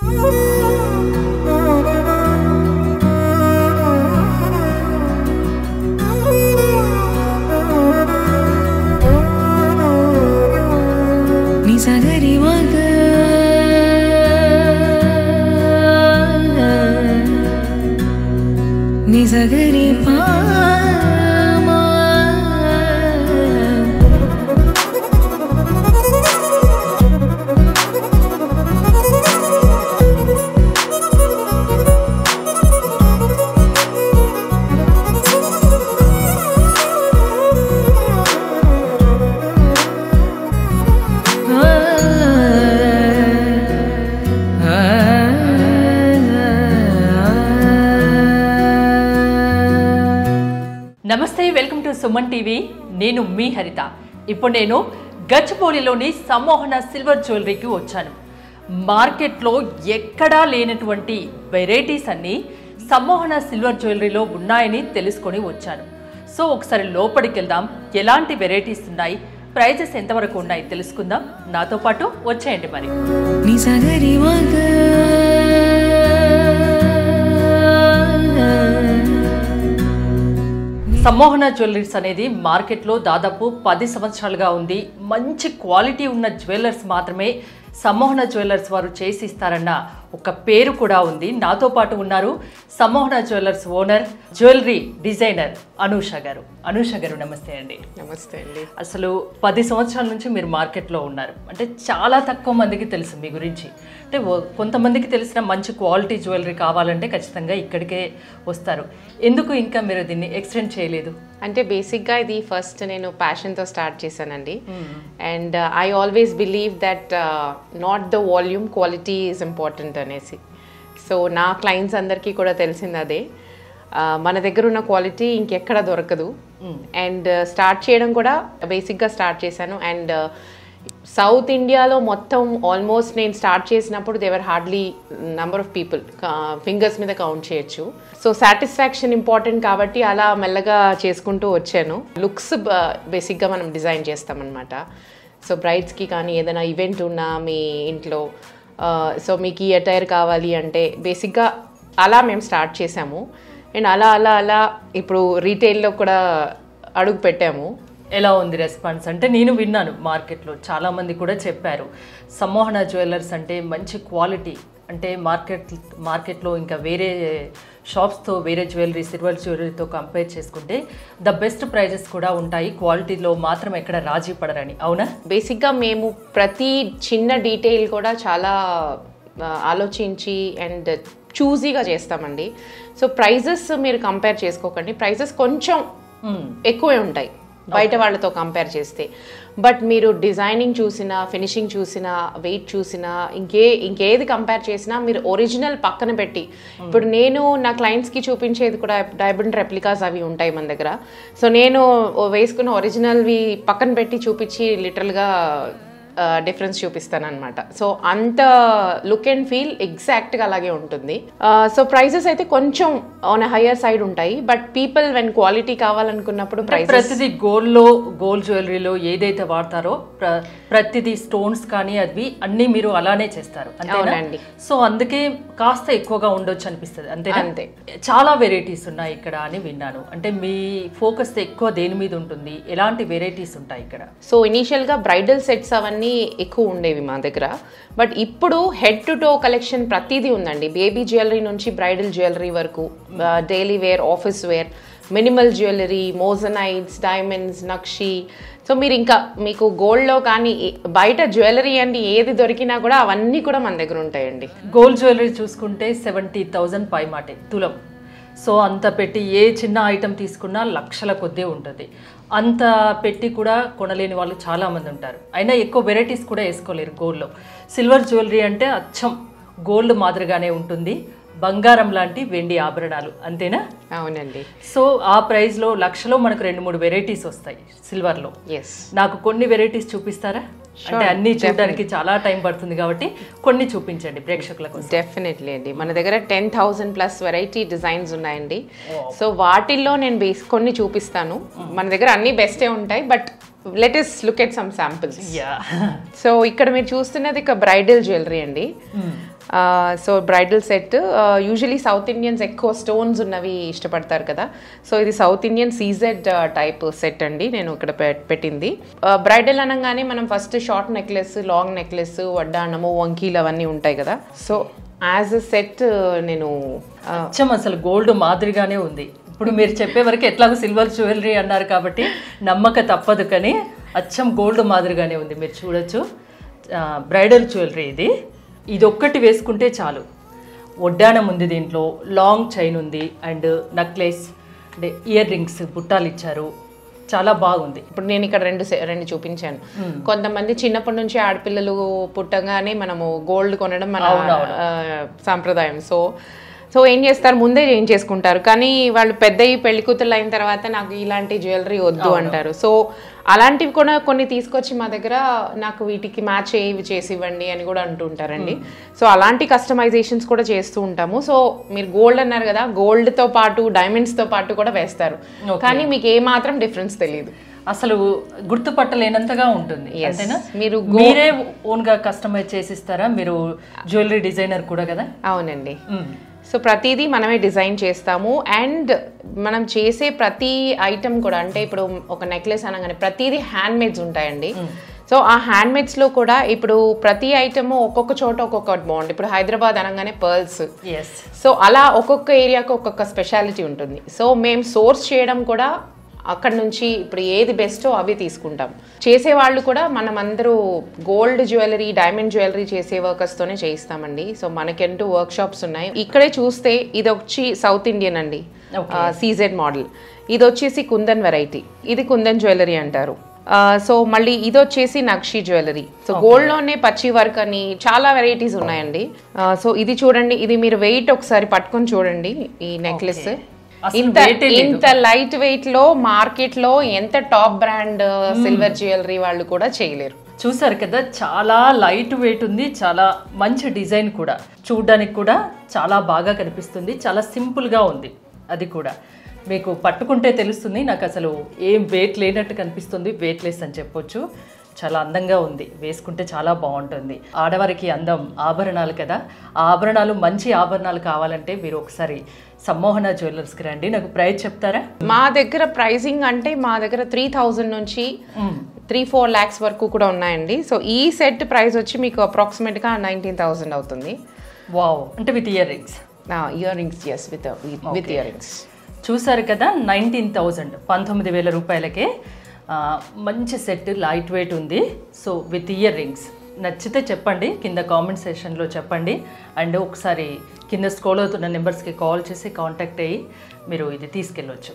నిజగరి మగ నిజగరి పామా నమస్తే welcome to Suman TV నేను మీ హరిత ఇప్పుడు నేను గచ్చిబౌలిలోని సమ్మోహన సిల్వర్ జ్యువెలరీకి వచ్చాను మార్కెట్లో ఎక్కడా లేనటువంటి వెరైటీస్ అన్నీ సమ్మోహన సిల్వర్ జ్యువెలరీలో ఉన్నాయని తెలుసుకొని వచ్చాను సో ఒకసారి లోపలికి వెళ్దాం ఎలాంటి వెరైటీస్ ఉన్నాయి ప్రైజెస్ ఎంతవరకు ఉన్నాయి తెలుసుకుందాం నాతో పాటు వచ్చేయండి మరి నిజగరి మగ సమ్మోహన జ్యువెలరీస్ అనేది మార్కెట్లో దాదాపు పది సంవత్సరాలుగా ఉంది మంచి క్వాలిటీ ఉన్న జ్యువెలర్స్ మాత్రమే సమ్మోహన జ్యువెలర్స్ వారు చేసి ఇస్తారన్న ఒక పేరు కూడా ఉంది నాతో పాటు ఉన్నారు Sammohana jewellers owner jewellery designer Anusha garu Anusha గారు నమస్తే అండి నమస్తే అండి అసలు పది సంవత్సరాల నుంచి మీరు మార్కెట్లో ఉన్నారు అంటే చాలా తక్కువ మందికి తెలుసు మీ గురించి అంటే ఓ- కొంతమందికి తెలిసిన మంచి క్వాలిటీ జ్యువెలరీ కావాలంటే ఖచ్చితంగా ఇక్కడికే వస్తారు ఎందుకు ఇంకా మీరు దీన్ని ఎక్స్టెండ్ చేయలేదు అంటే బేసిక్గా ఇది ఫస్ట్ నేను ప్యాషన్తో స్టార్ట్ చేశానండి and I always believe that not the volume quality is important అనేసి సో నా క్లయింట్స్ అందరికీ కూడా తెలిసింది అదే Uh, మన దగ్గర ఉన్న క్వాలిటీ ఇంకెక్కడ దొరకదు అండ్ స్టార్ట్ చేయడం కూడా బేసిక్గా స్టార్ట్ చేశాను అండ్ సౌత్ ఇండియాలో మొత్తం ఆల్మోస్ట్ నేను స్టార్ట్ చేసినప్పుడు there were hardly number of people fingers మీద కౌంట్ చేయొచ్చు సో సాటిస్ఫాక్షన్ ఇంపార్టెంట్ కాబట్టి అలా మెల్లగా చేసుకుంటూ వచ్చాను లుక్స్ బేసిక్గా మనం డిజైన్ చేస్తామన్నమాట సో బ్రైడ్స్కి కానీ ఏదైనా ఈవెంట్ ఉన్నా మీ ఇంట్లో సో మీకు ఈ అటైర్ కావాలి అంటే బేసిక్గా అలా మేము స్టార్ట్ చేసాము అండ్ అలా అలా అలా ఇప్పుడు రీటైల్లో కూడా అడుగు పెట్టాము ఎలా ఉంది రెస్పాన్స్ అంటే నేను విన్నాను మార్కెట్లో చాలా మంది కూడా చెప్పారు సమ్మోహన జ్యువెలర్స్ అంటే మంచి క్వాలిటీ అంటే మార్కెట్ మార్కెట్లో ఇంకా వేరే షాప్స్తో వేరే జ్యువెలరీ సిల్వర్ జ్యువెలరీతో కంపేర్ చేసుకుంటే ద బెస్ట్ ప్రైజెస్ కూడా ఉంటాయి క్వాలిటీలో మాత్రం ఎక్కడ రాజీ పడరని అవునా బేసిక్గా మేము ప్రతి చిన్న డీటెయిల్ కూడా చాలా ఆ, ఆలోచించి అండ్ చూజీగా చేస్తామండి సో ప్రైజెస్ మీరు కంపేర్ చేసుకోకండి ప్రైజెస్ కొంచెం ఎక్కువే ఉంటాయి బయట వాళ్ళతో కంపేర్ చేస్తే బట్ మీరు డిజైనింగ్ చూసినా ఫినిషింగ్ చూసినా వెయిట్ చూసినా ఇంకే ఇంకేది కంపేర్ చేసినా మీరు ఒరిజినల్ పక్కన పెట్టి ఇప్పుడు నేను నా క్లయింట్స్కి చూపించేది కూడా డైమండ్ రెప్లికాస్ అవి ఉంటాయి మన దగ్గర సో నేను వేసుకున్న ఒరిజినల్వి పక్కన పెట్టి చూపించి లిటరల్గా డిఫరెన్స్ చూపిస్తాను అనమాట సో అంత లుక్ అండ్ ఫీల్ ఎగ్జాక్ట్గా అలాగే ఉంటుంది సో ప్రైజెస్ అయితే కొంచెం ఆన్ హయ్యర్ సైడ్ ఉంటాయి బట్ పీపుల్ వెన్ క్వాలిటీ కావాలనుకున్నప్పుడు ప్రైజెస్ ప్రతిదీ గోల్డ్లో గోల్డ్ జ్యువెలరీలో ఏదైతే వాడతారో ప్ర ప్రతిదీ స్టోన్స్ కానీ అవి అన్నీ మీరు అలానే చేస్తారు అంతేనా అవునండి. సో అందుకే కాస్త ఎక్కువగా ఉండొచ్చు అనిపిస్తుంది అంతేనా అంతే. చాలా వెరైటీస్ ఉన్నాయి ఇక్కడ అని విన్నాను అంటే మీ ఫోకస్ ఎక్కువ దేని మీద ఉంటుంది ఎలాంటి వెరైటీస్ ఉంటాయి ఇక్కడ సో ఇనీషియల్గా బ్రైడల్ సెట్స్ అవన్నీ ఎక్కువ ఉండేవి మా దగ్గర బట్ ఇప్పుడు హెడ్ టు టో కలెక్షన్ ప్రతిదీ ఉందండి బేబీ జ్యువెలరీ నుంచి బ్రైడల్ జ్యువెలరీ వరకు daily wear office wear minimal jewellery moissanites diamonds నక్షి సో మీరు ఇంకా మీకు గోల్డ్లో కానీ ఏ- బయట జ్యువెలరీ అండి ఏది దొరికినా కూడా అవన్నీ కూడా మన దగ్గర ఉంటాయండి గోల్డ్ జ్యువెలరీ చూసుకుంటే సెవెంటీ థౌజండ్ పై మాటే తులం సో అంత పెట్టి ఏ చిన్న ఐటెం తీసుకున్నా లక్షల కొద్దే ఉంటుంది అంత పెట్టి కూడా కొనలేని వాళ్ళు చాలామంది ఉంటారు అయినా ఎక్కువ వెరైటీస్ కూడా వేసుకోలేరు గోల్డ్లో సిల్వర్ జ్యువెలరీ అంటే అచ్చం గోల్డ్ మాదిరిగానే ఉంటుంది బంగారం లాంటి వెండి ఆభరణాలు అంతేనా అవునండి సో ఆ ప్రైస్లో లక్షలో మనకు రెండు మూడు వెరైటీస్ వస్తాయి సిల్వర్లో ఎస్ నాకు కొన్ని వెరైటీస్ చూపిస్తారా అంటే అన్ని చూడడానికి చాలా టైం పడుతుంది కాబట్టి కొన్ని చూపించండి ప్రేక్షకుల కోసం డెఫినెట్లీ అండి మన దగ్గర ten thousand plus variety designs ఉన్నాయండి సో వాటిల్లో నేను బేస్ కొన్ని చూపిస్తాను మన దగ్గర అన్ని బెస్టే ఉంటాయి but let us look at some samples yeah so ఇక్కడ మీరు చూస్తున్నది ఒక బ్రైడల్ జ్యువెలరీ అండి so bridal set usually South Indians ఎక్కువ స్టోన్స్ ఉన్నవి ఇష్టపడతారు కదా సో ఇది South Indian CZ type set అండి నేను ఇక్కడ పె- పెట్టింది బ్రైడల్ అనగానే మనం first short necklace long necklace వడ్డానము వంకీలు అవన్నీ ఉంటాయి కదా సో యాజ్ అ సెట్ నేను ఆ, అచ్చం అసలు గోల్డ్ మాదిరిగానే ఉంది ఇప్పుడు మీరు చెప్పే వరకు ఎట్లాగో సిల్వర్ జ్యువెలరీ అన్నారు కాబట్టి నమ్మక తప్పదు కానీ అచ్చం గోల్డ్ మాదిరిగానే ఉంది మీరు చూడొచ్చు బ్రైడల్ జ్యువెలరీ ఇది ఇది ఒక్కటి వేసుకుంటే చాలు వడ్డానం ఉంది దీంట్లో లాంగ్ చైన్ ఉంది అండ్ నెక్లెస్ అంటే ఇయర్ రింగ్స్ బుట్టాలు ఇచ్చారు చాలా బాగుంది ఇప్పుడు నేను ఇక్కడ రెండు సె- రెండు చూపించాను కొంతమంది చిన్నప్పటి నుంచి ఆడపిల్లలు పుట్టగానే మనము గోల్డ్ కొనడం మన ఆ, సాంప్రదాయం సో సో ఏం చేస్తారు ముందే ఏం చేసుకుంటారు కానీ వాళ్ళు పెద్దయి పెళ్లి కూతురు అయిన తర్వాత నాకు ఇలాంటి జ్యువెలరీ వద్దు అంటారు సో అలాంటివి కూడా కొన్ని తీసుకొచ్చి మా దగ్గర నాకు వీటికి మ్యాచ్ అయ్యేవి చేసి ఇవ్వండి అని కూడా అంటుంటారండి సో అలాంటి కస్టమైజేషన్స్ కూడా చేస్తూ ఉంటాము సో మీరు గోల్డ్ అన్నారు కదా gold తో పాటు diamonds తో పాటు కూడా వేస్తారు కానీ మీకు ఏ మాత్రం డిఫరెన్స్ తెలియదు అసలు గుర్తుపట్టలేనంతగా ఉంటుంది Yes. అంతేనా మీరు మీరే ఓన్ గా కస్టమైజ్ చేసిస్తారా మీరు జ్యువెలరీ డిజైనర్ కూడా కదా అవునండి సో ప్రతిదీ మనమే డిజైన్ చేస్తాము అండ్ మనం చేసే ప్రతి ఐటమ్ కూడా అంటే ఇప్పుడు ఒక నెక్లెస్ అనగానే ప్రతిదీ హ్యాండ్ మేడ్స్ ఉంటాయండి సో ఆ హ్యాండ్ మేడ్స్లో కూడా ఇప్పుడు ప్రతి ఐటమ్ ఒక్కొక్క చోట ఒక్కొక్కటి బాగుంది ఇప్పుడు హైదరాబాద్ అనగానే పర్ల్స్ ఎస్ సో అలా ఒక్కొక్క ఏరియాకి ఒక్కొక్క స్పెషాలిటీ ఉంటుంది సో మేము సోర్స్ చేయడం కూడా అక్కడ నుంచి ఇప్పుడు ఏది బెస్టో అవి తీసుకుంటాం చేసేవాళ్ళు కూడా మనం అందరూ గోల్డ్ జ్యువెలరీ డైమండ్ జ్యువెలరీ చేసే వర్కర్స్తోనే చేయిస్తామండి సో మనకెంటూ వర్క్ షాప్స్ ఉన్నాయి ఇక్కడే చూస్తే ఇది వచ్చి సౌత్ ఇండియన్ అండి Okay. సీజెడ్ మోడల్ ఇది వచ్చేసి కుందన్ వెరైటీ ఇది కుందన్ జ్యువెలరీ అంటారు సో మళ్ళీ ఇది వచ్చేసి నక్షి జ్యువెలరీ సో గోల్డ్ లోనే పచ్చి వర్క్ అని చాలా వెరైటీస్ ఉన్నాయండి సో ఇది చూడండి ఇది మీరు వెయిట్ ఒకసారి పట్టుకొని చూడండి ఈ నెక్లెస్ అసలు ఇంత weight ఏ లేదు. ఇంత లైట్ వెయిట్ లో మార్కెట్ లో ఎంత టాప్ బ్రాండ్ సిల్వర్ జ్యువెలరీ వాళ్ళు కూడా చేయలేరు చూసారు కదా చాలా లైట్ వెయిట్ ఉంది చాలా మంచి డిజైన్ కూడా చూడడానికి కూడా చాలా బాగా కనిపిస్తుంది చాలా సింపుల్గా ఉంది అది కూడా మీకు పట్టుకుంటే తెలుస్తుంది నాకు అసలు ఏం వెయిట్ లేనట్టు కనిపిస్తుంది వెయిట్ లెస్ అని చెప్పొచ్చు చాలా అందంగా ఉంది వేసుకుంటే చాలా బాగుంటుంది ఆడవారికి అందం ఆభరణాలు కదా ఆ ఆభరణాలు మంచి ఆభరణాలు కావాలంటే మీరు ఒకసారి సమ్మోహన జ్యువెలర్స్కి రండి నాకు ప్రైస్ చెప్తారా మా దగ్గర ప్రైసింగ్ అంటే మా దగ్గర త్రీ థౌజండ్ నుంచి త్రీ ఫోర్ ల్యాక్స్ వరకు కూడా ఉన్నాయండి సో ఈ సెట్ ప్రైస్ వచ్చి మీకు అప్రాక్సిమేట్గా నైన్టీన్ థౌసండ్ అవుతుంది వావ్ అంటే with earrings earrings yes with with earrings చూసారు కదా నైన్టీన్ థౌజండ్ పంతొమ్మిది వేల రూపాయలకే ఆ, మంచి సెట్ లైట్ వెయిట్ ఉంది సో విత్ ఇయర్ రింగ్స్ నచ్చితే చెప్పండి కింద కామెంట్ సెషన్లో చెప్పండి అండ్ ఒకసారి కింద స్క్రోల్ అవుతున్న నెంబర్స్కి కాల్ చేసి కాంటాక్ట్ అయ్యి మీరు ఇది తీసుకెళ్ళొచ్చు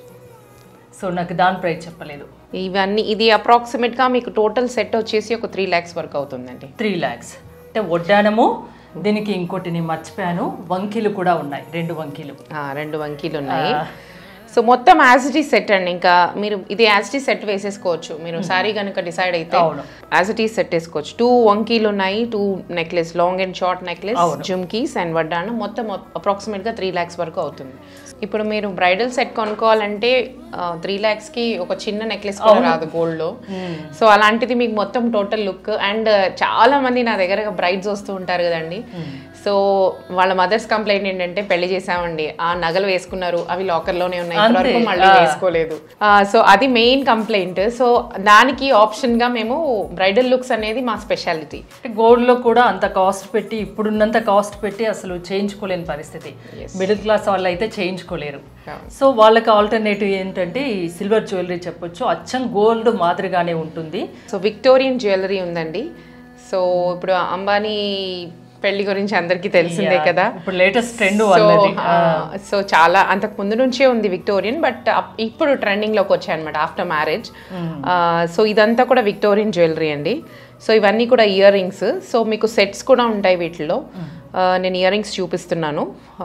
సో నాకు దాని ప్రైస్ చెప్పలేదు ఇవన్నీ ఇది అప్రాక్సిమేట్గా మీకు టోటల్ సెట్ వచ్చేసి ఒక త్రీ ల్యాక్స్ వరకు అవుతుందండి త్రీ ల్యాక్స్ అంటే వడ్డానము దీనికి ఇంకోటి నేను మర్చిపోయాను వంకీలు కూడా ఉన్నాయి రెండు వంకీలు ఆ, రెండు వంకీలు ఉన్నాయి సో మొత్తం యాజిటీ సెట్ అండి ఇంకా మీరు ఇది యాజిటీ సెట్ వేసేసుకోవచ్చు మీరు సారీ కనుక డిసైడ్ అయితే అవును. యాజిటీ సెట్ వేసుకోవచ్చు టూ వంకీలు ఉన్నాయి two necklace long and short necklace jhumkis and వడ్డానం మొత్తం అప్రాక్సిమేట్గా త్రీ ల్యాక్స్ వరకు అవుతుంది ఇప్పుడు మీరు బ్రైడల్ సెట్ కొనుక్కోవాలంటే త్రీ కి ఒక చిన్న నెక్లెస్ కూడా రాదు gold లో సో అలాంటిది మీకు మొత్తం టోటల్ లుక్ అండ్ చాలా మంది నా దగ్గర బ్రైడ్స్ వస్తూ ఉంటారు కదండి సో వాళ్ళ మదర్స్ కంప్లైంట్ ఏంటంటే పెళ్లి చేసామండి ఆ నగలు వేసుకున్నారు అవి లాకర్ లోనే ఉన్నాయి ఇప్పటివరకు అంతే. మళ్ళీ వేసుకోలేదు సో అది మెయిన్ కంప్లైంట్ సో దానికి ఆప్షన్ గా మేము బ్రైడల్ లుక్స్ అనేది మా స్పెషాలిటీ అంటే గోల్డ్లో కూడా అంత కాస్ట్ పెట్టి ఇప్పుడున్నంత కాస్ట్ పెట్టి అసలు చేయించుకోలేని పరిస్థితి మిడిల్ క్లాస్ వాళ్ళు అయితే చేయించుకోలేరు సో వాళ్ళకి ఆల్టర్నేటివ్ ఏంటంటే ఈ సిల్వర్ జ్యువెలరీ చెప్పొచ్చు అచ్చం గోల్డ్ మాదిరిగానే ఉంటుంది సో విక్టోరియన్ జ్యువెలరీ ఉందండి సో ఇప్పుడు అంబానీ పెళ్లి గురించి అందరికీ తెలిసిందే కదా ఇప్పుడు లేటెస్ట్ ట్రెండ్ వాళ్ళది సో చాలా అంతకు ముందు నుంచే ఉంది విక్టోరియన్ బట్ ఇప్పుడు ట్రెండింగ్ లోకి వచ్చాయి అనమాట ఆఫ్టర్ మ్యారేజ్ సో ఇదంతా కూడా విక్టోరియన్ జ్యువెలరీ అండి సో ఇవన్నీ కూడా ఇయర్ రింగ్స్ సో మీకు సెట్స్ కూడా ఉంటాయి వీటిలో ఆ, నేను ఇయర్ రింగ్స్ చూపిస్తున్నాను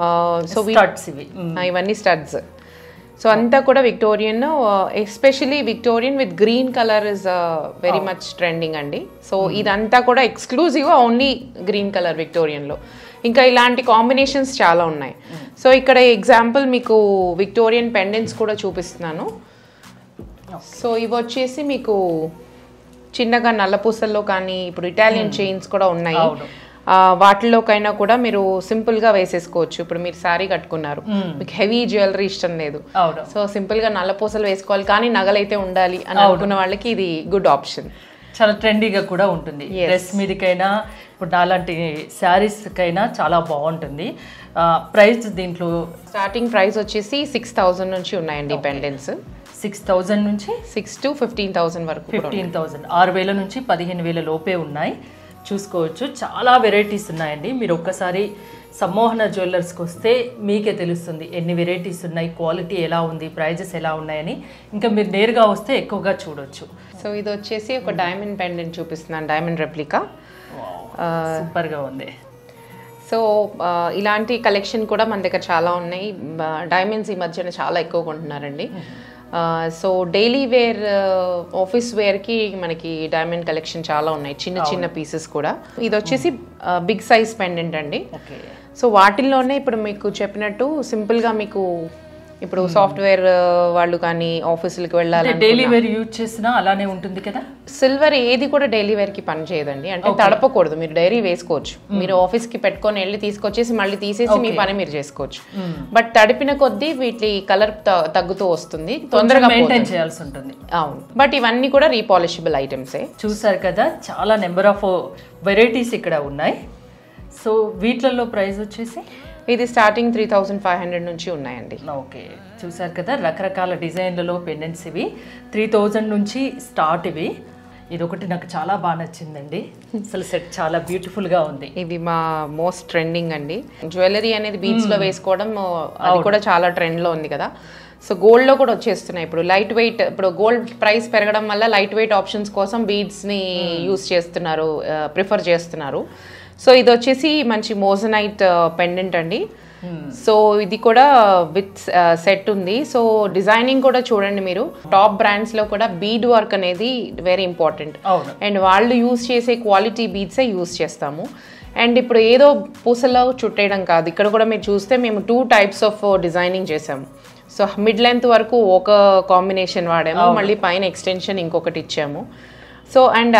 సో స్టడ్స్ ఇవి ఇవన్నీ స్టడ్స్ సో అంతా కూడా Victorian especially Victorian with green colour is very much trending అండి సో ఇదంతా కూడా ఎక్స్క్లూజివ్గా ఓన్లీ గ్రీన్ కలర్ విక్టోరియన్లో ఇంకా ఇలాంటి కాంబినేషన్స్ చాలా ఉన్నాయి సో ఇక్కడ ఎగ్జాంపుల్ మీకు విక్టోరియన్ పెండెంట్స్ కూడా చూపిస్తున్నాను సో ఇవి వచ్చేసి మీకు చిన్నగా నల్లపూసల్లో కానీ ఇప్పుడు ఇటాలియన్ చైన్స్ కూడా ఉన్నాయి అవును. ఆ, వాటిలోకైనా కూడా మీరు సింపుల్గా వేసేసుకోవచ్చు ఇప్పుడు మీరు శారీ కట్టుకున్నారు మీకు హెవీ జ్యువెలరీ ఇష్టం లేదు అవును సో సింపుల్గా నల్లపూసలు వేసుకోవాలి కానీ నగలైతే ఉండాలి అని అనుకున్న వాళ్ళకి ఇది గుడ్ ఆప్షన్ చాలా ట్రెండీగా కూడా ఉంటుంది డ్రెస్ మీదకైనా ఇప్పుడు నాలాంటి శారీస్కైనా చాలా బాగుంటుంది ప్రైస్ దీంట్లో స్టార్టింగ్ ప్రైస్ వచ్చేసి సిక్స్ థౌజండ్ నుంచి ఉన్నాయండి పెండెంట్స్ సిక్స్ థౌజండ్ నుంచి సిక్స్ టు ఫిఫ్టీన్ థౌసండ్ వరకు కూడా ఫిఫ్టీన్ థౌజండ్ ఆరు వేల నుంచి పదిహేను వేల లోపే ఉన్నాయి చూసుకోవచ్చు చాలా వెరైటీస్ ఉన్నాయండి మీరు ఒక్కసారి సమ్మోహన జ్యువెలర్స్కి వస్తే మీకే తెలుస్తుంది ఎన్ని వెరైటీస్ ఉన్నాయి క్వాలిటీ ఎలా ఉంది ప్రైజెస్ ఎలా ఉన్నాయని ఇంకా మీరు నేరుగా వస్తే ఎక్కువగా చూడొచ్చు సో ఇది వచ్చేసి ఒక డైమండ్ పెండెంట్ చూపిస్తున్నాను డైమండ్ రెప్లికా సూపర్గా ఉంది సో ఆ, ఇలాంటి కలెక్షన్ కూడా మన దగ్గర చాలా ఉన్నాయి డైమండ్స్ ఈ మధ్యన చాలా ఎక్కువ కొంటున్నారండి ఆ, సో డైలీ వేర్ ఆఫీస్ వేర్కి మనకి డైమండ్ కలెక్షన్ చాలా ఉన్నాయి చిన్న చిన్న పీసెస్ కూడా ఇది వచ్చేసి బిగ్ సైజ్ పెండెంట్ అండి ఓకే సో వాటిల్లోనే ఇప్పుడు మీకు చెప్పినట్టు సింపుల్గా మీకు ఇప్పుడు సాఫ్ట్వేర్ వాళ్ళు కానీ ఆఫీసులకు వెళ్ళాలి డైలీ వేర్ యూజ్ చేసినా అలానే ఉంటుంది కదా సిల్వర్ ఏది కూడా డైలీ వేర్ కి పని చేయదండి అంటే తడపకూడదు మీరు డైరీ వేసుకోవచ్చు మీరు ఆఫీస్ కి పెట్టుకొని వెళ్ళి తీసుకొచ్చేసి మళ్ళీ తీసేసి మీ పని మీరు చేసుకోవచ్చు బట్ తడిపిన కొద్దీ వీటి కలర్ తగ్గుతూ వస్తుంది తొందరగా మెయింటైన్ చేయాల్సి ఉంటుంది అవును బట్ ఇవన్నీ కూడా రీపాలిషబుల్ ఐటమ్సే చూసారు కదా చాలా నెంబర్ ఆఫ్ వెరైటీస్ ఇక్కడ ఉన్నాయి సో వీటిలలో ప్రైస్ వచ్చేసి ఇది starting three thousand five hundred నుంచి ఉన్నాయండి ఓకే చూసారు కదా రకరకాల డిజైన్లలో పెండెంట్స్ ఇవి త్రీ థౌజండ్ నుంచి స్టార్ట్ ఇవి ఇది ఒకటి నాకు చాలా బాగా నచ్చిందండి అసలు సెట్ చాలా బ్యూటిఫుల్గా ఉంది ఇది మా మోస్ట్ ట్రెండింగ్ అండి జ్యువెలరీ అనేది బీచ్ లో వేసుకోవడం అది కూడా చాలా ట్రెండ్ లో ఉంది కదా సో గోల్డ్ లో కూడా వచ్చేస్తున్నాయి ఇప్పుడు లైట్ వెయిట్ ఇప్పుడు గోల్డ్ ప్రైస్ పెరగడం వల్ల లైట్ వెయిట్ ఆప్షన్స్ కోసం బీడ్స్ ని యూస్ చేస్తున్నారు ప్రిఫర్ చేస్తున్నారు సో ఇది వచ్చేసి మంచి మోజనైట్ పెండెంట్ అండి సో ఇది కూడా విత్ సెట్ ఉంది సో డిజైనింగ్ కూడా చూడండి మీరు టాప్ బ్రాండ్స్ లో కూడా బీడ్ వర్క్ అనేది వెరీ ఇంపార్టెంట్ అవును అండ్ వాళ్ళు యూస్ చేసే క్వాలిటీ బీడ్సే యూస్ చేస్తాము అండ్ ఇప్పుడు ఏదో పూసలో చుట్టేయడం కాదు ఇక్కడ కూడా మీరు చూస్తే మేము టూ టైప్స్ ఆఫ్ డిజైనింగ్ చేసాము సో మిడ్ లెంత్ వరకు ఒక కాంబినేషన్ వాడాము మళ్ళీ పైన ఎక్స్టెన్షన్ ఇంకొకటి ఇచ్చాము సో అండ్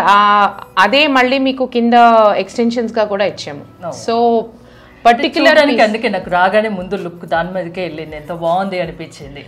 అదే మళ్ళీ మీకు కింద extensions గా కూడా ఇచ్చాము సో పర్టికులర్ చూడడానికి అందుకే నాకు రాగానే ముందు లుక్ దాని మీదకే వెళ్ళింది ఎంత బాగుంది అనిపించింది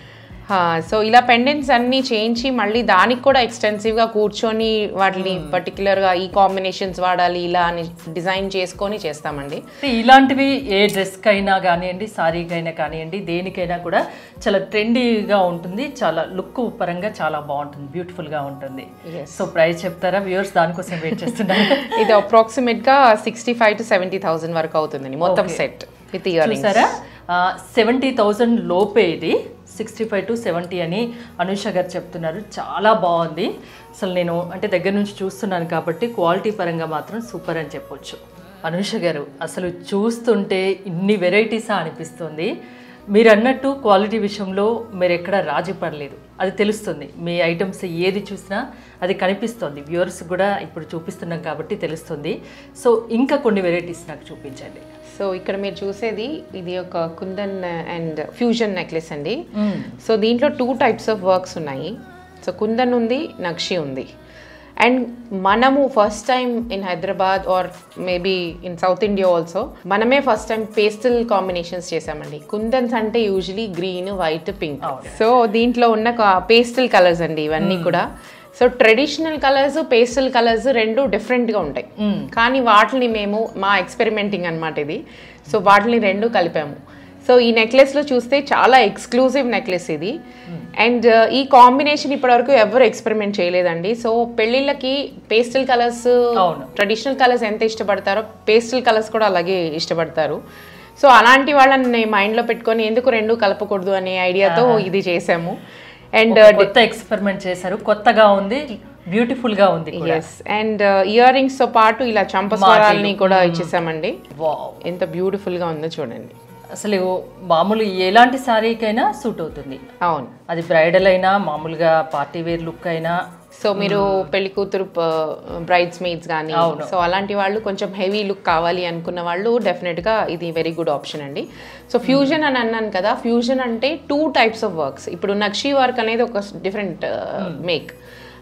సో ఇలా పెండెంట్స్ అన్ని చేయించి మళ్ళీ దానికి కూడా extensive గా కూర్చొని వాటిని particular గా ఈ కాంబినేషన్స్ వాడాలి ఇలా అని డిజైన్ చేసుకొని చేస్తామండి అంటే ఇలాంటివి ఏ డ్రెస్కి అయినా కానివ్వండి సారీకైనా కానివ్వండి దేనికైనా కూడా చాలా ట్రెండీగా ఉంటుంది చాలా లుక్ పరంగా చాలా బాగుంటుంది బ్యూటిఫుల్గా ఉంటుంది సో ప్రైస్ చెప్తారా వ్యూవర్స్ దానికోసం వెయిట్ చేస్తున్నారు ఇది అప్రాక్సిమేట్ గా sixty five to seventy thousand వరకు అవుతుందండి మొత్తం సెట్ విత్ ఇయర్ చూసారా సెవెంటీ థౌజండ్ లోపే ఇది సిక్స్టీ ఫైవ్ టు సెవెంటీ అని అనుష గారు చెప్తున్నారు చాలా బాగుంది అసలు నేను అంటే దగ్గర నుంచి చూస్తున్నాను కాబట్టి క్వాలిటీ పరంగా మాత్రం సూపర్ అని చెప్పొచ్చు అనుష గారు అసలు చూస్తుంటే ఇన్ని వెరైటీసా అనిపిస్తుంది మీరు అన్నట్టు క్వాలిటీ విషయంలో మీరు ఎక్కడ రాజీ పడలేదు అది తెలుస్తుంది మీ ఐటమ్స్ ఏది చూసినా అది కనిపిస్తుంది వ్యూవర్స్ కూడా ఇప్పుడు చూపిస్తున్నాం కాబట్టి తెలుస్తుంది సో ఇంకా కొన్ని వెరైటీస్ నాకు చూపించండి సో ఇక్కడ మీరు చూసేది ఇది ఒక కుందన్ అండ్ ఫ్యూజన్ నెక్లెస్ అండి సో దీంట్లో టూ టైప్స్ ఆఫ్ వర్క్స్ ఉన్నాయి సో కుందన్ ఉంది నక్షి ఉంది అండ్ మనము first time in Hyderabad or maybe in South India also మనమే ఫస్ట్ టైం పేస్టల్ కాంబినేషన్స్ చేసామండి కుందన్స్ అంటే usually green white pink so దీంట్లో ఉన్న పేస్టల్ కలర్స్ అండి ఇవన్నీ కూడా so traditional colours pastel colours రెండు డిఫరెంట్గా ఉంటాయి కానీ వాటిని మేము మా ఎక్స్పెరిమెంటింగ్ అన్నమాట ఇది సో వాటిని రెండు కలిపాము సో ఈ నెక్లెస్లో చూస్తే చాలా ఎక్స్క్లూజివ్ నెక్లెస్ ఇది అండ్ ఈ కాంబినేషన్ ఇప్పటివరకు ఎవరు ఎక్స్పెరిమెంట్ చేయలేదండి సో పెళ్ళిళ్ళకి పేస్టల్ కలర్స్ అవును. ట్రెడిషనల్ కలర్స్ ఎంత ఇష్టపడతారో పేస్టల్ కలర్స్ కూడా అలాగే ఇష్టపడతారు సో అలాంటి వాళ్ళని మైండ్లో పెట్టుకొని ఎందుకు రెండు కలపకూడదు అనే ఐడియాతో ఇది చేసాము అండ్ ఒక కొత్త ఎక్స్పెరిమెంట్ చేశారు కొత్తగా ఉంది బ్యూటిఫుల్ గా ఉంది కూడా ఎస్ అండ్ ఇయర్ రింగ్స్ తో పాటు ఇలా చంపస్వరాల్ని కూడా ఇచ్చేసామండి వావ్ ఎంత బ్యూటిఫుల్ గా ఉందో చూడండి అసలు మామూలు ఎలాంటి శారీకైనా సూట్ అవుతుంది అవును అది బ్రైడల్ అయినా మామూలుగా పార్టీ వేర్ లుక్ అయినా సో మీరు పెళ్లి కూతురు బ్రైడ్స్ మేడ్స్ కానీ సో అలాంటి వాళ్ళు కొంచెం హెవీ లుక్ కావాలి అనుకున్న వాళ్ళు డెఫినెట్ గా ఇది వెరీ గుడ్ ఆప్షన్ అండి సో ఫ్యూజన్ అని అన్నాను కదా ఫ్యూజన్ అంటే టూ టైప్స్ ఆఫ్ వర్క్స్ ఇప్పుడు నక్షి వర్క్ అనేది ఒక డిఫరెంట్ మేక్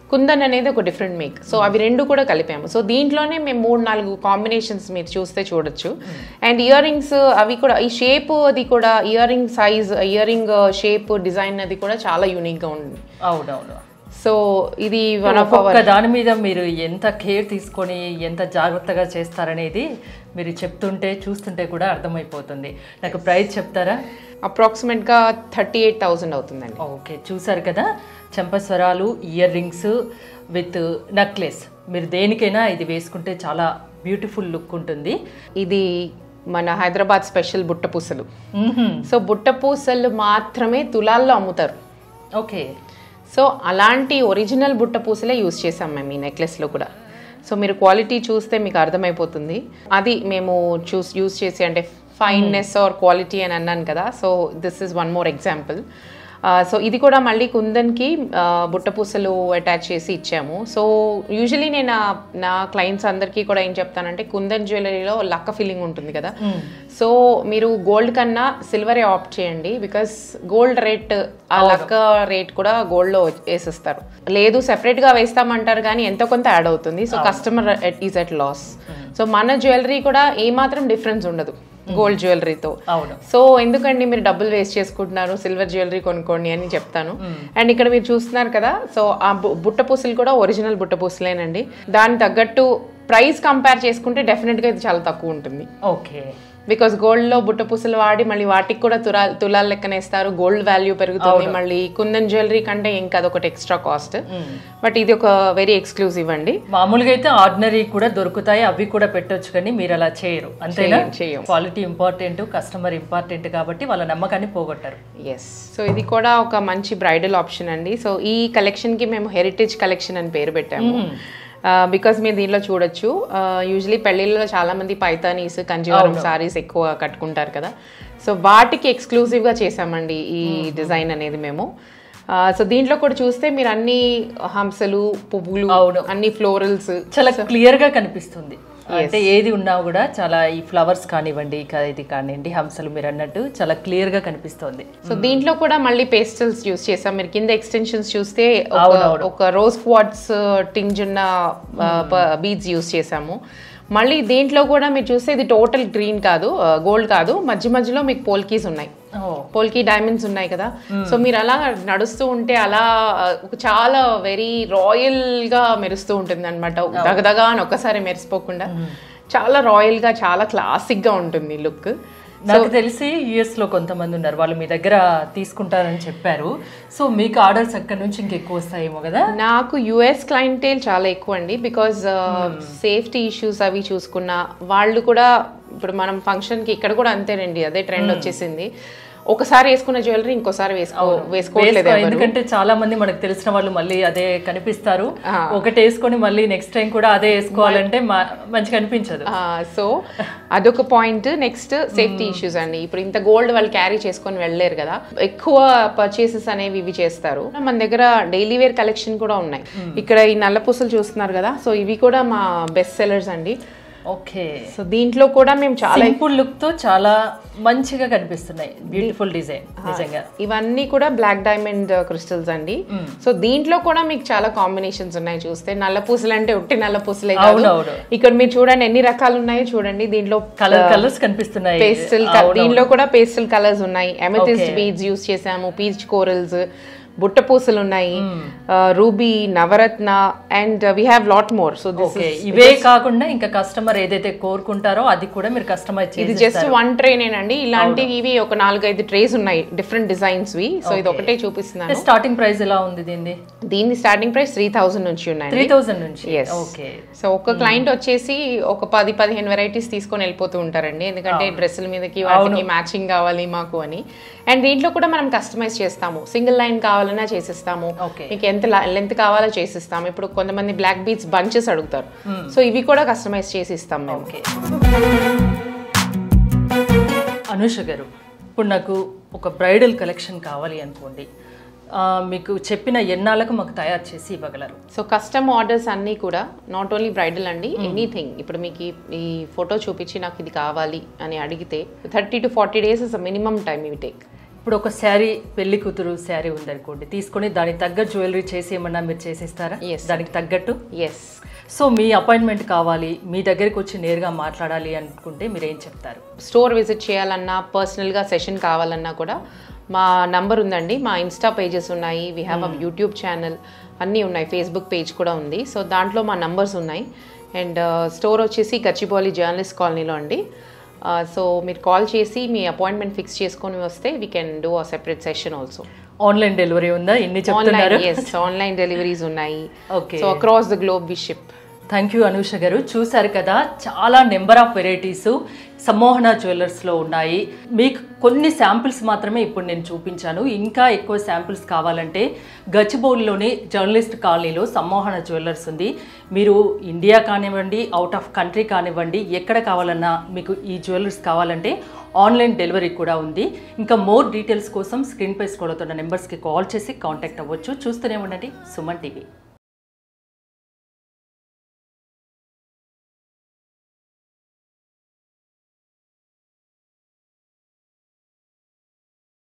కుందన్ అనేది ఒక డిఫరెంట్ మేక్ సో అవి రెండు కూడా కలిపాము సో దీంట్లోనే మేము మూడు నాలుగు కాంబినేషన్స్ మీరు చూస్తే చూడొచ్చు అండ్ ఇయర్ రింగ్స్ అవి కూడా ఈ షేప్ అది కూడా earring size earring shape design అది కూడా చాలా యూనిక్గా ఉంది అవునవును సో ఇది వన్ ఆఫ్ అవర్ ఒక్కొక్క దాని మీద మీరు ఎంత కేర్ తీసుకొని ఎంత జాగ్రత్తగా చేస్తారనేది మీరు చెప్తుంటే చూస్తుంటే కూడా అర్థమైపోతుంది నాకు ప్రైస్ చెప్తారా అప్రాక్సిమేట్గా థర్టీ ఎయిట్ థౌసండ్ అవుతుందండి ఓకే చూసారు కదా చెంపస్వరాలు ఇయర్ రింగ్స్ విత్ నెక్లెస్ మీరు దేనికైనా ఇది వేసుకుంటే చాలా బ్యూటిఫుల్ లుక్ ఉంటుంది ఇది మన హైదరాబాద్ స్పెషల్ బుట్ట పూసలు మ్మ్హ్మ్. సో బుట్ట పూసలు మాత్రమే తులాల్లో అమ్ముతారు ఓకే సో అలాంటి ఒరిజినల్ బుట్ట పూసలే యూస్ చేసాం మేము ఈ నెక్లెస్లో కూడా సో మీరు క్వాలిటీ చూస్తే మీకు అర్థమైపోతుంది అది మేము చూస్ యూస్ చేసి అంటే ఫైన్నెస్ ఆర్ క్వాలిటీ అని అన్నాను కదా so this is one more example so ఇది కూడా మళ్ళీ కుందన్కి ఆ, బుట్ట పూసలు అటాచ్ చేసి ఇచ్చాము సో యూజువలీ నేను నా- నా క్లయింట్స్ అందరికీ కూడా ఏం చెప్తానంటే కుందన్ జ్యువెలరీలో లక్క ఫీలింగ్ ఉంటుంది కదా సో మీరు గోల్డ్ కన్నా సిల్వరే ఆప్ట్ చేయండి బికాస్ గోల్డ్ రేట్ ఆ లక్క రేట్ కూడా గోల్డ్లో వేసేస్తారు లేదు సెపరేట్గా వేస్తామంటారు కానీ ఎంతో కొంత యాడ్ అవుతుంది so customer is at loss so మన జ్యువెలరీ కూడా ఏమాత్రం డిఫరెన్స్ ఉండదు గోల్డ్ జ్యువెలరీతో అవును సో ఎందుకండి మీరు డబ్బులు వేస్ట్ చేసుకుంటున్నారు సిల్వర్ జ్యువెలరీ కొనుక్కోండి అని చెప్తాను అండ్ ఇక్కడ మీరు చూస్తున్నారు కదా సో ఆ బు- బుట్ట పూసలు కూడా ఒరిజినల్ బుట్ట పూసలేనండి దాని తగ్గట్టు ప్రైస్ కంపేర్ చేసుకుంటే డెఫినెట్గా ఇది చాలా తక్కువ ఉంటుంది ఓకే బికాస్ గోల్డ్లో బుట్ట పూసలు వాడి మళ్ళీ వాటికి కూడా తురా తులాల లెక్కనేస్తారు గోల్డ్ వాల్యూ పెరుగుతుంది మళ్ళీ కుందన్ జ్యువెలరీ కంటే ఇంకా అదొకటి ఎక్స్ట్రా కాస్ట్ బట్ ఇది ఒక వెరీ ఎక్స్క్లూజివ్ అండి మామూలుగా అయితే ఆర్డినరీ కూడా దొరుకుతాయి అవి కూడా పెట్టొచ్చు కానీ మీరు అలా చేయరు అంతేనా చేయం, చేయం. క్వాలిటీ ఇంపార్టెంట్ కస్టమర్ ఇంపార్టెంట్ కాబట్టి వాళ్ళ నమ్మకాన్ని పోగొట్టారు ఎస్ సో ఇది కూడా ఒక మంచి బ్రైడల్ ఆప్షన్ అండి సో ఈ కలెక్షన్కి మేము హెరిటేజ్ కలెక్షన్ అని పేరు పెట్టాము బికాస్ మీరు దీనిలో చూడొచ్చు యూజువలీ పెళ్ళిళ్ళలో చాలా మంది పైతానీస్ కంజీవరం సారీస్ ఎక్కువ కట్టుకుంటారు కదా సో వాటికి ఎక్స్క్లూజివ్గా చేసామండి ఈ డిజైన్ అనేది మేము సో దీంట్లో కూడా చూస్తే మీరు అన్ని హంసలు పువ్వులు అవును. అన్ని ఫ్లోరల్స్ చాలా క్లియర్ గా కనిపిస్తుంది అంటే ఏది ఉన్నా కూడా చాలా ఈ ఫ్లవర్స్ కానివ్వండి ఇక ఇది కానివ్వండి హంసలు మీరు అన్నట్టు చాలా క్లియర్ గా కనిపిస్తుంది సో దీంట్లో కూడా మళ్ళీ పేస్టల్స్ యూస్ చేసాం మీరు కింద ఎక్స్టెన్షన్స్ చూస్తే ఒక- ఒక రోజ్ క్వాడ్స్ టింజ్ ఉన్న బీడ్స్ యూస్ చేసాము మళ్ళీ దీంట్లో కూడా మీరు చూస్తే ఇది టోటల్ గ్రీన్ కాదు గోల్డ్ కాదు మధ్య మధ్యలో మీకు పోల్కీస్ ఉన్నాయి ఓ పోల్కి డైమండ్స్ ఉన్నాయి కదా సో మీరు అలా నడుస్తూ ఉంటే అలా ఆ, ఒక చాలా వెరీ రాయల్ గా మెరుస్తూ ఉంటుంది అనమాట దగదగా అని ఒక్కసారి మెరిసిపోకుండా చాలా రాయల్ గా చాలా క్లాసిక్ గా ఉంటుంది లుక్ నాకు తెలిసి యుఎస్ లో కొంతమంది ఉన్నారు వాళ్ళు మీ దగ్గర తీసుకుంటారని చెప్పారు సో మీకు ఆర్డర్స్ అక్కడ నుంచి ఇంకెక్కువ వస్తాయేమో కదా నాకు యుఎస్ క్లయింటేల్ చాలా ఎక్కువ అండి బికాజ్ సేఫ్టీ ఇష్యూస్ అవి చూసుకున్న వాళ్ళు కూడా ఇప్పుడు మనం ఫంక్షన్కి ఇక్కడ కూడా అంతేనండి అదే ట్రెండ్ వచ్చేసింది ఒకసారి వేసుకున్న జ్యువెలరీ ఇంకోసారి వేసుకో వేసుకోవట్లేదు వేసుకో, ఎవరు. ఎందుకంటే చాలా మంది మనకు తెలిసిన వాళ్ళు మళ్ళీ అదే కనిపిస్తారు ఒకటి వేసుకొని మళ్ళీ నెక్స్ట్ టైం కూడా అదే వేసుకోవాలంటే మా- మంచిగా అనిపించదు సో అదొక పాయింట్ నెక్స్ట్ సేఫ్టీ ఇష్యూస్ అండి ఇప్పుడు ఇంత గోల్డ్ వాళ్ళు క్యారీ చేసుకొని వెళ్ళలేరు కదా ఎక్కువ పర్చేసెస్ అనేవి ఇవి చేస్తారు మన దగ్గర డైలీ వేర్ కలెక్షన్ కూడా ఉన్నాయి ఇక్కడ ఈ నల్ల పూసలు చూస్తున్నారు కదా సో ఇవి కూడా మా బెస్ట్ సెల్లర్స్ అండి ఓకే సో దీంట్లో కూడా మేము చాలా సింపుల్ లుక్ తో చాలా మంచిగా కనిపిస్తున్నాయి బ్యూటిఫుల్ డిజైన్ నిజంగా ఇవన్నీ కూడా బ్లాక్ డైమండ్ క్రిస్టల్స్ అండి సో దీంట్లో కూడా మీకు చాలా కాంబినేషన్స్ ఉన్నాయి చూస్తే నల్ల పూసలు అంటే ఒట్టి నల్ల పూసలే కాదు అవునవును. ఇక్కడ మీరు చూడండి ఎన్ని రకాలు ఉన్నాయో చూడండి దీంట్లో కలర్ కలర్స్ కనిపిస్తున్నాయి పేస్టల్ దీనిలో కూడా పేస్టల్ కలర్స్ ఉన్నాయి ఎమెథిస్ట్ బీడ్స్ యూస్ చేసాము పీచ్ కోరల్స్ బుట్ట పూసలు ఉన్నాయి రూబీ నవరత్న and we have lot more so this okay ఇవే కాకుండా ఇంకా కస్టమర్ ఏదైతే కోరుకుంటారో అది కూడా మీరు కస్టమైజ్ ఇది చేసి జస్ట్ వన్ ట్రేనేనండి ఇలాంటివి ఇవి ఒక నాలుగైదు ట్రేస్ ఉన్నాయి డిఫరెంట్ డిజైన్స్ వి సో ఇది ఒకటే చూపిస్తున్నాను స్టార్టింగ్ ప్రైస్ ఎలా ఉంది దీన్ని దీని స్టార్టింగ్ ప్రైస్ త్రీ థౌసండ్ నుంచి ఉన్నాయి త్రీ థౌసండ్ నుంచి Yes. ఓకే సో ఒక క్లయింట్ వచ్చేసి ఒక పది పదిహేను వెరైటీస్ తీసుకొని వెళ్ళిపోతూ ఉంటారండి ఎందుకంటే డ్రెస్సుల మీదకి వాటికి మ్యాచింగ్ కావాలి మాకు అని అండ్ దీంట్లో కూడా మనం కస్టమైజ్ చేస్తాము సింగిల్ లైన్ కావాలన్నా చేసిస్తాము Okay. మీకు ఎంత లెంత్ కావాలో చేసిస్తాము ఇప్పుడు కొంతమంది బ్లాక్ బీట్స్ బంచెస్ అడుగుతారు సో ఇవి కూడా కస్టమైజ్ చేసి ఇస్తాం మేము ఓకే అనుష గారు ఇప్పుడు నాకు ఒక బ్రైడల్ కలెక్షన్ కావాలి అనుకోండి ఆ, మీకు చెప్పిన ఎన్నాళ్ళకు మాకు తయారు చేసి ఇవ్వగలరు సో కస్టమ్ ఆర్డర్స్ అన్నీ కూడా నాట్ ఓన్లీ బ్రైడల్ అండి ఎనీథింగ్ ఇప్పుడు మీకు ఈ- ఈ ఫోటో చూపించి నాకు ఇది కావాలి అని అడిగితే thirty to forty days is minimum time ఇవి టేక్ ఇప్పుడు ఒక శారీ పెళ్లి కూతురు శారీ ఉందనుకోండి తీసుకొని దానికి తగ్గ జ్యువెలరీ చేసి ఏమన్నా మీరు చేసిస్తారా Yes. దానికి తగ్గట్టు ఎస్ సో మీ అపాయింట్మెంట్ కావాలి మీ దగ్గరికి వచ్చి నేరుగా మాట్లాడాలి అనుకుంటే మీరు ఏం చెప్తారు స్టోర్ విజిట్ చేయాలన్నా పర్సనల్గా సెషన్ కావాలన్నా కూడా మా నంబర్ ఉందండి మా ఇన్స్టా పేజెస్ ఉన్నాయి we have a YouTube channel అన్నీ ఉన్నాయి ఫేస్బుక్ పేజ్ కూడా ఉంది సో దాంట్లో మా నంబర్స్ ఉన్నాయి అండ్ స్టోర్ వచ్చేసి గచ్చిబౌలి జర్నలిస్ట్ కాలనీలో అండి సో మీరు కాల్ చేసి మీ అపాయింట్మెంట్ ఫిక్స్ చేసుకొని వస్తే we can do a separate session also online delivery ఉందా ఎన్ని చెప్తున్నారు ఆన్లైన్ ఎస్ ఆన్లైన్ డెలివరీస్ ఉన్నాయి okay so across the globe we ship thank you Anusha garu చూశారు కదా చాలా నెంబర్ ఆఫ్ వెరైటీస్ సమ్మోహన జ్యువెలర్స్లో ఉన్నాయి మీకు కొన్ని శాంపిల్స్ మాత్రమే ఇప్పుడు నేను చూపించాను ఇంకా ఎక్కువ శాంపిల్స్ కావాలంటే గచ్చిబౌలిలోని జర్నలిస్ట్ కాలనీలో సమ్మోహన జ్యువెలర్స్ ఉంది మీరు ఇండియా కానివ్వండి అవుట్ ఆఫ్ కంట్రీ కానివ్వండి ఎక్కడ కావాలన్నా మీకు ఈ జ్యువెలర్స్ కావాలంటే ఆన్లైన్ డెలివరీ కూడా ఉంది ఇంకా మోర్ డీటెయిల్స్ కోసం స్క్రీన్ పై స్కోడుతున్న నెంబర్స్కి కాల్ చేసి కాంటాక్ట్ అవ్వచ్చు చూస్తూనే ఉండండి సుమన్ టీవీ